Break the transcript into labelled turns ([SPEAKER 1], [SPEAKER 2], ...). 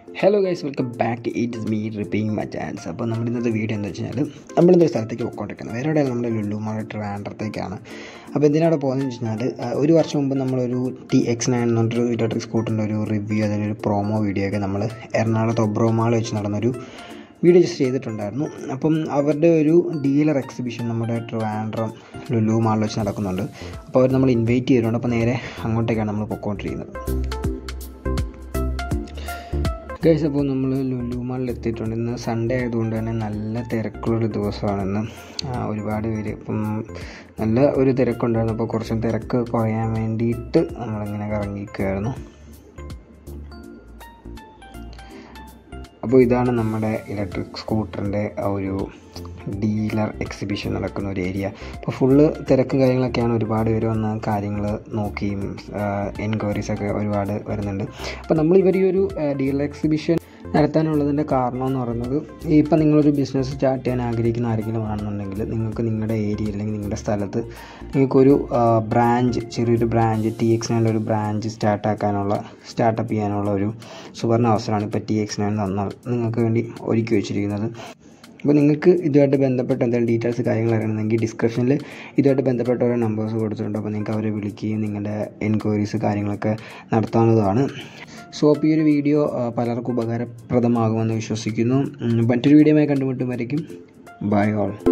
[SPEAKER 1] hello guys welcome back it's me ripping my chance അപ്പോൾ നമ്മുടെ ഇന്നത്തെ വീഡിയോ എന്താ വെച്ച് കഴിഞ്ഞാൽ നമ്മളിന്നൊരു സ്ഥലത്തേക്ക് പോയിക്കൊണ്ടിരിക്കുന്നത് വേറെ എവിടെയാണ് നമ്മുടെ ലുലു മാൾ ട്രിവാൻഡ്രത്തേക്കാണ് അപ്പോൾ എന്തിനാണ് പോകുന്നത് വെച്ച് കഴിഞ്ഞാൽ ആ, ഒരു വർഷം മുമ്പ് നമ്മളൊരു ടി എക്സ് നയൻ എന്ന് പറഞ്ഞൊരു ഇലക്ട്രിക് സ്കൂട്ടറിൻ്റെ ഒരു റിവ്യൂ അതിലൊരു പ്രൊമോ വീഡിയോ ഒക്കെ നമ്മൾ എറണാകുളത്ത് ഒബ്രോ മാൾ വെച്ച് നടന്നൊരു വീഡിയോ ജസ്റ്റ് ചെയ്തിട്ടുണ്ടായിരുന്നു അപ്പം അവരുടെ ഒരു ഡീലർ എക്സിബിഷൻ നമ്മുടെ ട്രിവാൻഡ്രം ലുലു മാളിൽ വെച്ച് നടക്കുന്നുണ്ട് അപ്പോൾ അവർ നമ്മൾ ഇൻവൈറ്റ് ചെയ്തിട്ടുണ്ട് അപ്പോൾ നേരെ അങ്ങോട്ടേക്കാണ് നമ്മൾ പൊയ്ക്കൊണ്ടിരിക്കുന്നത് ഗൈസ് അപ്പോൾ നമ്മൾ ലുലു മാളിൽ എത്തിയിട്ടുണ്ട് ഇന്ന് സൺഡേ ആയതുകൊണ്ട് തന്നെ നല്ല തിരക്കുള്ളൊരു ദിവസമാണ് ഇന്ന് ആ, ഒരുപാട് പേര് ഇപ്പം നല്ല ഒരു തിരക്കുണ്ടായിരുന്നു അപ്പോൾ കുറച്ചും തിരക്ക് കുറയാൻ വേണ്ടിയിട്ട് നമ്മളിങ്ങനെ കറങ്ങിയിരിക്കുകയായിരുന്നു അപ്പോൾ ഇതാണ് നമ്മുടെ ഇലക്ട്രിക് സ്കൂട്ടറിൻ്റെ ഒരു ഡീലർ എക്സിബിഷൻ നടക്കുന്ന ഒരു ഏരിയ അപ്പോൾ ഫുള്ള് തിരക്കും കാര്യങ്ങളൊക്കെയാണ് ഒരുപാട് പേര് വന്ന് കാര്യങ്ങൾ നോക്കിയും എൻക്വയറീസ് ഒക്കെ ഒരുപാട് വരുന്നുണ്ട് അപ്പോൾ നമ്മൾ ഇവർ ഈ ഒരു ഡീലർ എക്സിബിഷൻ നടത്താനുള്ളതിൻ്റെ കാരണം എന്ന് പറയുന്നത് ഇപ്പം നിങ്ങളൊരു ബിസിനസ് സ്റ്റാർട്ട് ചെയ്യാൻ ആഗ്രഹിക്കുന്ന ആരെങ്കിലും ആണെന്നുണ്ടെങ്കിൽ നിങ്ങൾക്ക് നിങ്ങളുടെ ഏരിയ അല്ലെങ്കിൽ നിങ്ങളുടെ സ്ഥലത്ത് നിങ്ങൾക്കൊരു ബ്രാഞ്ച് ചെറിയൊരു ബ്രാഞ്ച് ടി എക്സ് നയൻ്റെ ഒരു ബ്രാഞ്ച് സ്റ്റാർട്ടാക്കാനുള്ള സ്റ്റാർട്ടപ്പ് ചെയ്യാനുള്ള ഒരു സുവർണ അവസരമാണ് ഇപ്പോൾ ടി എക്സ് നയൻ തന്നാൽ നിങ്ങൾക്ക് വേണ്ടി ഒരുക്കി വെച്ചിരിക്കുന്നത് അപ്പോൾ നിങ്ങൾക്ക് ഇതുമായിട്ട് ബന്ധപ്പെട്ട എന്തെങ്കിലും ഡീറ്റെയിൽസ് കാര്യങ്ങൾ അറിയണമെങ്കിൽ ഡിസ്ക്രിപ്ഷനിൽ ഇതുമായിട്ട് ബന്ധപ്പെട്ട ഓരോ നമ്പേഴ്സ് കൊടുത്തിട്ടുണ്ട് അപ്പോൾ നിങ്ങൾക്ക് അവരെ വിളിക്കുകയും നിങ്ങളുടെ എൻക്വയറീസ് കാര്യങ്ങളൊക്കെ നടത്താവുന്നതാണ് സോ അപ്പോൾ ഈ ഒരു വീഡിയോ ആ, പലർക്കും ഉപകാരപ്രദമാകുമെന്ന് വിശ്വസിക്കുന്നു ഉം, മറ്റൊരു വീഡിയോയുമായി കണ്ടുമുട്ടും വരയ്ക്കും ബൈ ഓൾ